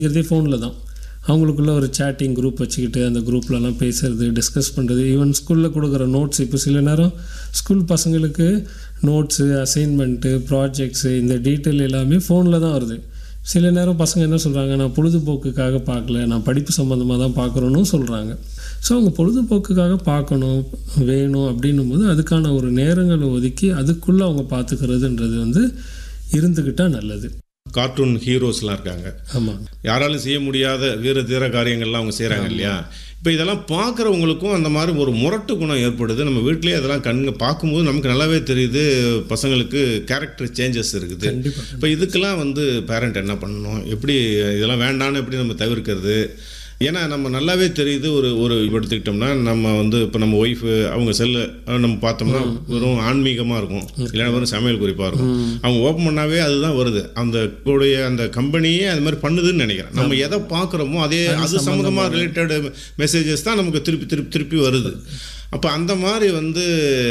இதே ஃபோனில் தான் அவங்களுக்குள்ள ஒரு சேட்டிங் குரூப் வச்சுக்கிட்டு அந்த குரூப்லலாம் பேசுறது டிஸ்கஸ் பண்ணுறது ஈவன் ஸ்கூலில் கொடுக்குற நோட்ஸ் இப்போ சில நேரம் ஸ்கூல் பசங்களுக்கு நோட்ஸு அசைன்மெண்ட்டு ப்ராஜெக்ட்ஸு இந்த டீட்டெயில் எல்லாமே ஃபோனில் தான் வருது சில நேரம் பசங்க என்ன சொல்கிறாங்க நான் பொழுதுபோக்குக்காக பார்க்கல நான் படிப்பு சம்மந்தமாக தான் பார்க்குறோன்னு சொல்கிறாங்க ஸோ அவங்க பொழுதுபோக்குக்காக பார்க்கணும் வேணும் அப்படின்னும் போது அதுக்கான ஒரு நேரங்களை ஒதுக்கி அதுக்குள்ளே அவங்க பார்த்துக்கிறதுன்றது வந்து இருந்துக்கிட்டால் நல்லது கார்ட்டூன் ஹீரோஸ்லாம் இருக்காங்க ஆமாம் யாராலும் செய்ய முடியாத வீர தீர காரியங்கள்லாம் அவங்க செய்கிறாங்க இல்லையா இப்போ இதெல்லாம் பார்க்குறவங்களுக்கும் அந்த மாதிரி ஒரு முரட்டு குணம் ஏற்படுது நம்ம வீட்டிலேயே அதெல்லாம் கண்ணுங்க பார்க்கும்போது நமக்கு நல்லாவே தெரியுது பசங்களுக்கு கேரக்டர் சேஞ்சஸ் இருக்குது கண்டிப்பாக இப்போ இதுக்கெல்லாம் வந்து பேரண்ட் என்ன பண்ணணும் எப்படி இதெல்லாம் வேண்டான்னு எப்படி நம்ம தவிர்க்கிறது ஏன்னா நம்ம நல்லாவே தெரியுது ஒரு ஒரு இப்ப எடுத்துக்கிட்டோம்னா நம்ம வந்து இப்போ நம்ம ஒய்ஃபு அவங்க செல்லு நம்ம பார்த்தோம்னா வெறும் ஆன்மீகமாக இருக்கும் இல்லைன்னா வெறும் சமையல் குறிப்பாக இருக்கும் அவங்க ஓப்பன் பண்ணாவே அதுதான் வருது அந்த கூடைய அந்த கம்பெனியே அது மாதிரி பண்ணுதுன்னு நினைக்கிறேன் நம்ம எதை பார்க்குறோமோ அதே அது சம்மந்தமாக ரிலேட்டட் மெசேஜஸ் தான் நமக்கு திருப்பி திருப்பி திருப்பி வருது அப்போ அந்த மாதிரி வந்து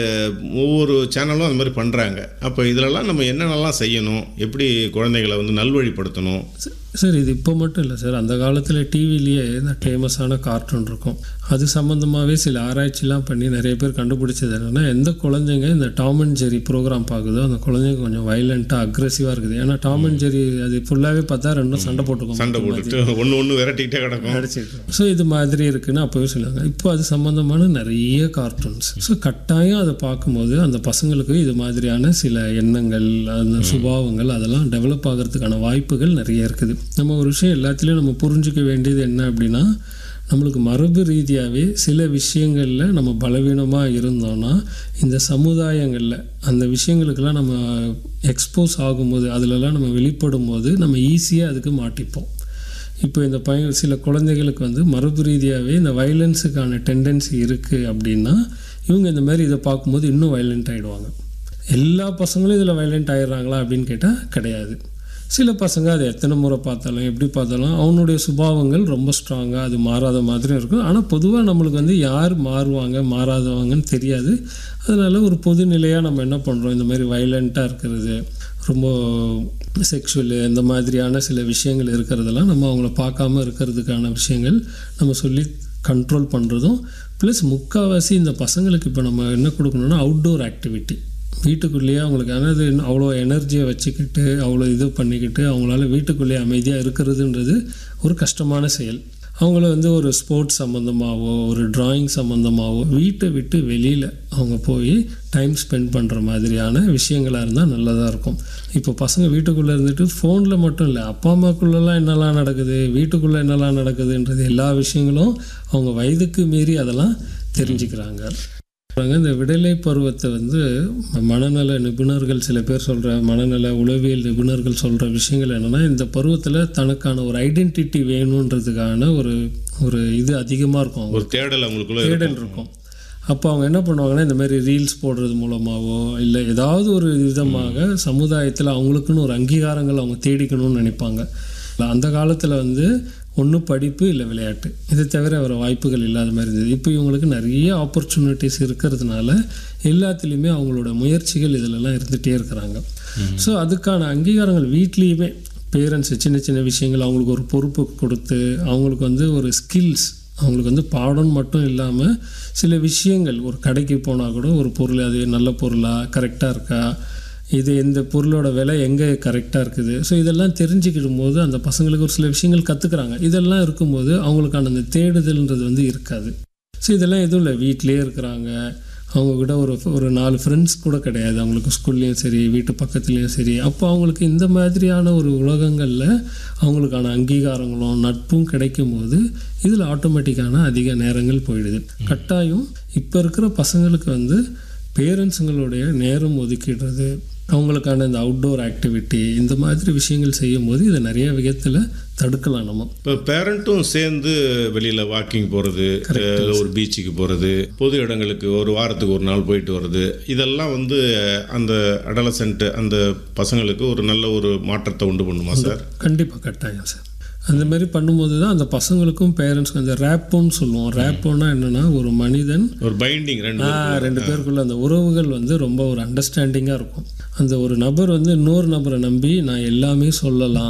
ஒவ்வொரு சேனலும் அந்த மாதிரி பண்ணுறாங்க அப்போ இதிலெல்லாம் நம்ம என்னென்னலாம் செய்யணும் எப்படி குழந்தைகளை வந்து நல்வழிப்படுத்தணும் சார் இது இப்போ மட்டும் இல்லை சார் அந்த காலத்தில் டிவிலேயே இந்த ஃபேமஸான கார்ட்டூன் இருக்கும் அது சம்மந்தமாகவே சில ஆராய்ச்சிலாம் பண்ணி நிறைய பேர் கண்டுபிடிச்சது என்னென்னா எந்த குழந்தைங்க இந்த டாம் அண்ட் ஜெரி ப்ரோக்ராம் பார்க்குதோ அந்த குழந்தைங்க கொஞ்சம் வைலண்ட்டாக அக்ரெசிவாக இருக்குது ஏன்னா டாம் அண்ட் ஜெரி அது ஃபுல்லாகவே பார்த்தா ரெண்டும் சண்டை போட்டுக்கும் சண்டை போட்டுட்டு ஒன்று ஒன்று விரட்டிக்கிட்டே கிடக்கும் நடிச்சிருக்கோம் ஸோ இது மாதிரி இருக்குன்னு அப்போவே சொல்லுவாங்க இப்போ அது சம்மந்தமான நிறைய கார்ட்டூன்ஸ் ஸோ கட்டாயம் அதை பார்க்கும்போது அந்த பசங்களுக்கு இது மாதிரியான சில எண்ணங்கள் அந்த சுபாவங்கள் அதெல்லாம் டெவலப் ஆகிறதுக்கான வாய்ப்புகள் நிறைய இருக்குது நம்ம ஒரு விஷயம் எல்லாத்துலேயும் நம்ம புரிஞ்சுக்க வேண்டியது என்ன அப்படின்னா நம்மளுக்கு மரபு ரீதியாகவே சில விஷயங்களில் நம்ம பலவீனமாக இருந்தோம்னா இந்த சமுதாயங்களில் அந்த விஷயங்களுக்கெல்லாம் நம்ம எக்ஸ்போஸ் ஆகும்போது அதிலெல்லாம் நம்ம வெளிப்படும் போது நம்ம ஈஸியாக அதுக்கு மாட்டிப்போம் இப்போ இந்த பையன் சில குழந்தைகளுக்கு வந்து மரபு ரீதியாகவே இந்த வயலன்ஸுக்கான டெண்டன்சி இருக்குது அப்படின்னா இவங்க இந்த மாதிரி இதை பார்க்கும்போது இன்னும் வயலண்ட் ஆகிடுவாங்க எல்லா பசங்களும் இதில் வயலண்ட் ஆயிடுறாங்களா அப்படின்னு கேட்டால் கிடையாது சில பசங்க அதை எத்தனை முறை பார்த்தாலும் எப்படி பார்த்தாலும் அவனுடைய சுபாவங்கள் ரொம்ப ஸ்ட்ராங்காக அது மாறாத மாதிரி இருக்கும் ஆனால் பொதுவாக நம்மளுக்கு வந்து யார் மாறுவாங்க மாறாதவங்கன்னு தெரியாது அதனால் ஒரு பொது நிலையாக நம்ம என்ன பண்ணுறோம் இந்த மாதிரி வயலண்ட்டாக இருக்கிறது ரொம்ப செக்ஷுவலு இந்த மாதிரியான சில விஷயங்கள் இருக்கிறதெல்லாம் நம்ம அவங்கள பார்க்காம இருக்கிறதுக்கான விஷயங்கள் நம்ம சொல்லி கண்ட்ரோல் பண்ணுறதும் ப்ளஸ் முக்கால்வாசி இந்த பசங்களுக்கு இப்போ நம்ம என்ன கொடுக்கணும்னா அவுட்டோர் ஆக்டிவிட்டி வீட்டுக்குள்ளேயே அவங்களுக்கு அதாவது அவ்வளோ எனர்ஜியை வச்சுக்கிட்டு அவ்வளோ இது பண்ணிக்கிட்டு அவங்களால வீட்டுக்குள்ளேயே அமைதியாக இருக்கிறதுன்றது ஒரு கஷ்டமான செயல் அவங்கள வந்து ஒரு ஸ்போர்ட்ஸ் சம்மந்தமாகவோ ஒரு டிராயிங் சம்மந்தமாகவோ வீட்டை விட்டு வெளியில் அவங்க போய் டைம் ஸ்பெண்ட் பண்ணுற மாதிரியான விஷயங்களாக இருந்தால் நல்லதாக இருக்கும் இப்போ பசங்க வீட்டுக்குள்ளே இருந்துட்டு ஃபோனில் மட்டும் இல்லை அப்பா அம்மாக்குள்ளெல்லாம் என்னெல்லாம் நடக்குது வீட்டுக்குள்ளே என்னெல்லாம் நடக்குதுன்றது எல்லா விஷயங்களும் அவங்க வயதுக்கு மீறி அதெல்லாம் தெரிஞ்சுக்கிறாங்க இந்த விடலை பருவத்தை வந்து மனநல நிபுணர்கள் சில பேர் சொல்கிற மனநல உளவியல் நிபுணர்கள் சொல்கிற விஷயங்கள் என்னென்னா இந்த பருவத்தில் தனக்கான ஒரு ஐடென்டிட்டி வேணுன்றதுக்கான ஒரு ஒரு இது அதிகமாக இருக்கும் ஒரு தேடல் அவங்களுக்குள்ள தேடல் இருக்கும் அப்போ அவங்க என்ன பண்ணுவாங்கன்னா இந்த மாதிரி ரீல்ஸ் போடுறது மூலமாகவோ இல்லை ஏதாவது ஒரு விதமாக சமுதாயத்தில் அவங்களுக்குன்னு ஒரு அங்கீகாரங்கள் அவங்க தேடிக்கணும்னு நினைப்பாங்க அந்த காலத்தில் வந்து ஒன்று படிப்பு இல்லை விளையாட்டு இதை தவிர வர வாய்ப்புகள் இல்லாத மாதிரி இருந்தது இப்போ இவங்களுக்கு நிறைய ஆப்பர்ச்சுனிட்டிஸ் இருக்கிறதுனால எல்லாத்துலேயுமே அவங்களோட முயற்சிகள் இதிலெல்லாம் இருந்துகிட்டே இருக்கிறாங்க ஸோ அதுக்கான அங்கீகாரங்கள் வீட்லேயுமே பேரண்ட்ஸ் சின்ன சின்ன விஷயங்கள் அவங்களுக்கு ஒரு பொறுப்பு கொடுத்து அவங்களுக்கு வந்து ஒரு ஸ்கில்ஸ் அவங்களுக்கு வந்து பாடம் மட்டும் இல்லாமல் சில விஷயங்கள் ஒரு கடைக்கு போனால் கூட ஒரு பொருள் அது நல்ல பொருளாக கரெக்டாக இருக்கா இது இந்த பொருளோட விலை எங்கே கரெக்டாக இருக்குது ஸோ இதெல்லாம் தெரிஞ்சுக்கிடும் போது அந்த பசங்களுக்கு ஒரு சில விஷயங்கள் கற்றுக்குறாங்க இதெல்லாம் இருக்கும்போது அவங்களுக்கான அந்த தேடுதல்ன்றது வந்து இருக்காது ஸோ இதெல்லாம் எதுவும் இல்லை வீட்டிலே இருக்கிறாங்க அவங்கக்கிட்ட ஒரு ஒரு நாலு ஃப்ரெண்ட்ஸ் கூட கிடையாது அவங்களுக்கு ஸ்கூல்லேயும் சரி வீட்டு பக்கத்துலேயும் சரி அப்போ அவங்களுக்கு இந்த மாதிரியான ஒரு உலகங்களில் அவங்களுக்கான அங்கீகாரங்களும் நட்பும் கிடைக்கும் போது இதில் ஆட்டோமேட்டிக்கான அதிக நேரங்கள் போயிடுது கட்டாயம் இப்போ இருக்கிற பசங்களுக்கு வந்து பேரண்ட்ஸுங்களுடைய நேரம் ஒதுக்கிடுறது அவங்களுக்கான இந்த அவுட்டோர் ஆக்டிவிட்டி இந்த மாதிரி விஷயங்கள் செய்யும் போது இதை நிறைய விதத்தில் தடுக்கலாம் நம்ம இப்போ பேரண்ட்டும் சேர்ந்து வெளியில் வாக்கிங் போகிறது ஒரு பீச்சுக்கு போகிறது பொது இடங்களுக்கு ஒரு வாரத்துக்கு ஒரு நாள் போயிட்டு வர்றது இதெல்லாம் வந்து அந்த அடலசென்ட் அந்த பசங்களுக்கு ஒரு நல்ல ஒரு மாற்றத்தை உண்டு பண்ணுமா சார் கண்டிப்பாக கட்டாயம் சார் அந்த மாதிரி பண்ணும்போது தான் அந்த பசங்களுக்கும் பேரண்ட்ஸ்க்கும் அந்த ரேப்போன்னு சொல்லுவோம் ரேப்போன்னா என்னென்னா ஒரு மனிதன் ஒரு பைண்டிங் ரெண்டு ஆ, ரெண்டு பேருக்குள்ள அந்த உறவுகள் வந்து ரொம்ப ஒரு அண்டர்ஸ்டாண்டிங்காக இருக்கும் அந்த ஒரு நபர் வந்து இன்னொரு நபரை நம்பி நான் எல்லாமே சொல்லலாம்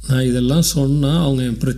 நான் இதெல்லாம் சொன்னால் அவங்க என்